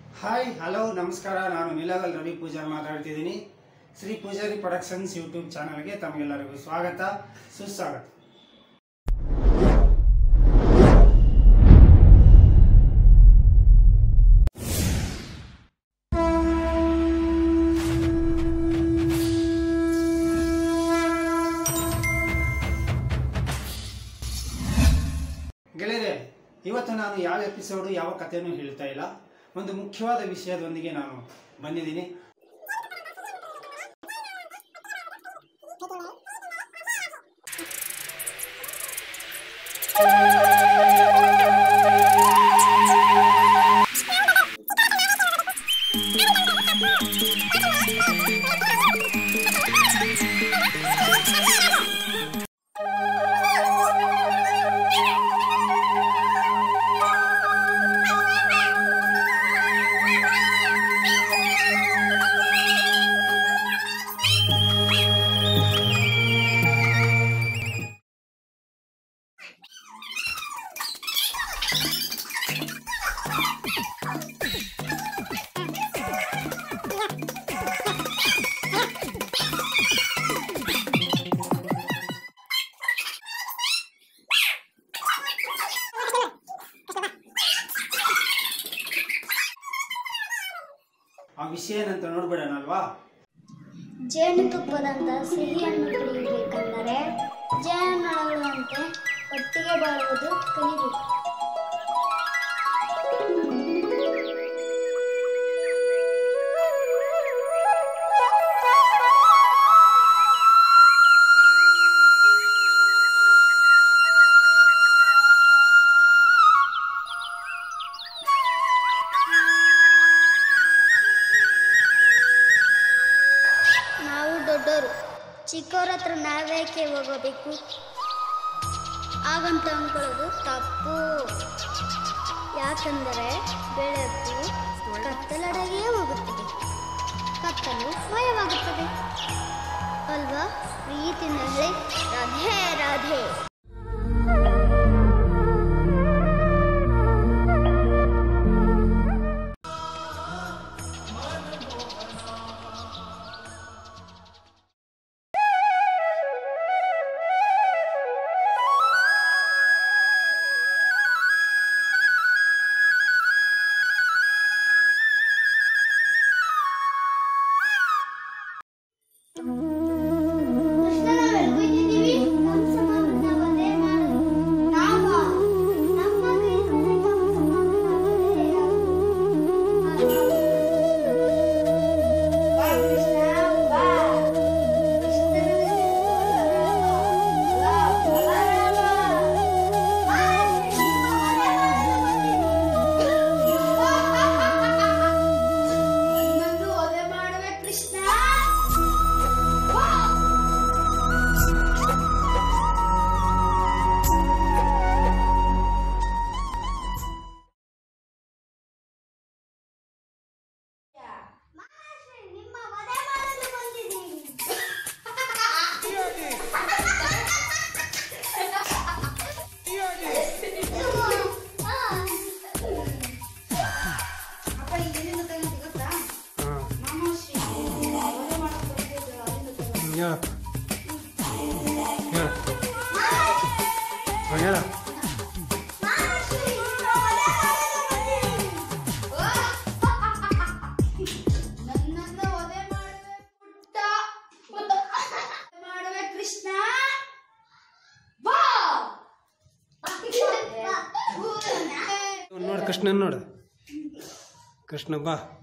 hi hello ನಮಸ್ಕಾರ ನಾನು ನಿಲಗಲ್ ರವಿ ಪೂಜಾರ್ ಮಾತಾಡ್ತಿದ್ದೀನಿ ಶ್ರೀ ಪೂಜಾರಿ ಪ್ರೊಡಕ್ಷನ್ಸ್ ಯೂಟ್ಯೂಬ್ ಚಾನಲ್ಗೆ ತಮಗೆಲ್ಲರಿಗೂ ಸ್ವಾಗತ ಸುಸ್ವಾಗತ ಗೆಳೆಯರೆ ಇವತ್ತು ನಾನು ಯಾವ ಎಪಿಸೋಡು ಯಾವ ಕಥೆಯನ್ನು ಹೇಳ್ತಾ ಇಲ್ಲ ಒಂದು ಮುಖ್ಯವಾದ ವಿಷಯದೊಂದಿಗೆ ನಾನು ಬಂದಿದ್ದೀನಿ ಆ ವಿಷಯ ಏನಂತ ನೋಡ್ಬಿಡೋಣಲ್ವಾ ಜೇನುತುಪ್ಪದಂತ ಸಿಹಿಯನ್ನು ಕುಡಿಯಬೇಕೆಂದರೆ ಜೇನುನೊಣಗಳಂತೆ ಒಟ್ಟಿಗೆ ಬಾಳುವುದು ಕಲಿಬೇಕು ನಾವು ದೊಡ್ಡವರು ಚಿಕ್ಕವ್ರ ಹತ್ರ ನಾವೇಕೆ ಹೋಗಬೇಕು ಹಾಗಂತ ಅಂದ್ಕೊಳ್ಳೋದು ತಪ್ಪು ಯಾಕಂದರೆ ಬೆಳಕು ಕತ್ತಲಡೆಗೆ ಹೋಗುತ್ತದೆ ಕತ್ತಲು ಮಾಯವಾಗುತ್ತದೆ ಅಲ್ವಾ ಪ್ರೀತಿನಲ್ಲಿ ರಾಧೆ ರಾಧೆ ಕೃಷ್ಣನ ಬೆಳ್ಕೊಯ್ತಿದ್ದೀವಿ ಕಂಸನನ್ನ ವಧೆ ಮಾಡು ನಾವ ನಮ್ಮ ಕೈಯಿಂದ ಕಂಸನನ್ನ ವಧೆ ಬಾ ಕೃಷ್ಣ ಬಾ ಕೃಷ್ಣನ ಬಾ ಬಲರಾಮ ಬಾ ನನ್ನನ್ನು ವಧೆ ಮಾಡುವೆ ಕೃಷ್ಣ ಬಾ ಮಹಾರಾಷ್ಟ್ರ ನಿಮ್ಮ ವಧೆ ಮಾಡಲು ಬಂದಿದ್ದೀನಿ ಅಪ್ಪ ಇಲ್ಲಿಂದ ತಗೊಂಡು ಗೊತ್ತಾ ಮಹಾಶ್ರೀ ವಧೆ ಮಾಡಲು ಬಂದಿದ್ದು ಅಲ್ಲಿಂದ ತಗೊಂಡು ಹೇಳ ಹೇಳ ಮಹಾಶ್ರೀ ನಿಮ್ಮ ವಧೆ ಮಾಡಲು ಬಂದಿದ್ದೀನಿ ನನ್ನನ್ನು ವಧೆ ಮಾಡುವೆ ಪುಟ್ಟ ಮಾಡುವೆ ಕೃಷ್ಣ ಬಾ ನೋಡು ಕೃಷ್ಣನ್ ನೋಡು ಕೃಷ್ಣ ಬಾ